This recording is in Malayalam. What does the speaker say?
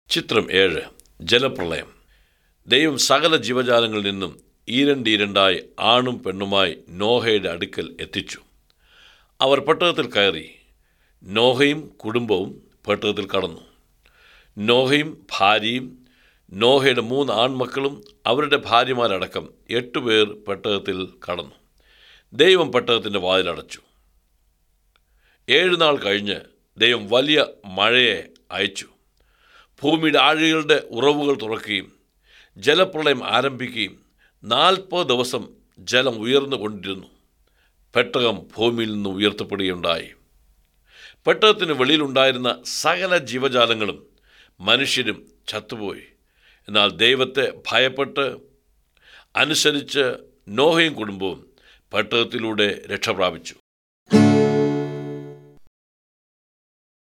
ചിത്രം ഏഴ് ജലപ്രളയം ദൈവം സകല ജീവജാലങ്ങളിൽ നിന്നും ഈരണ്ടീരണ്ടായി ആണും പെണ്ണുമായി നോഹയുടെ അടുക്കൽ എത്തിച്ചു അവർ പെട്ടകത്തിൽ കയറി നോഹയും കുടുംബവും പെട്ടകത്തിൽ കടന്നു നോഹയും ഭാര്യയും നോഹയുടെ മൂന്ന് ആൺമക്കളും അവരുടെ ഭാര്യമാരടക്കം എട്ടുപേർ പെട്ടകത്തിൽ കടന്നു ദൈവം പെട്ടകത്തിൻ്റെ വാതിലടച്ചു ഏഴ് നാൾ കഴിഞ്ഞ് ദൈവം വലിയ മഴയെ അയച്ചു ഭൂമിയുടെ ആഴികളുടെ ഉറവുകൾ തുറക്കുകയും ജലപ്രളയം ആരംഭിക്കുകയും നാൽപ്പത് ദിവസം ജലം ഉയർന്നു കൊണ്ടിരുന്നു പെട്ടകം ഭൂമിയിൽ നിന്ന് ഉയർത്തപ്പെടുകയുണ്ടായി പെട്ടകത്തിന് വെളിയിലുണ്ടായിരുന്ന സകല ജീവജാലങ്ങളും മനുഷ്യരും ചത്തുപോയി എന്നാൽ ദൈവത്തെ ഭയപ്പെട്ട് അനുസരിച്ച് നോഹയും കുടുംബവും പെട്ടകത്തിലൂടെ രക്ഷ പ്രാപിച്ചു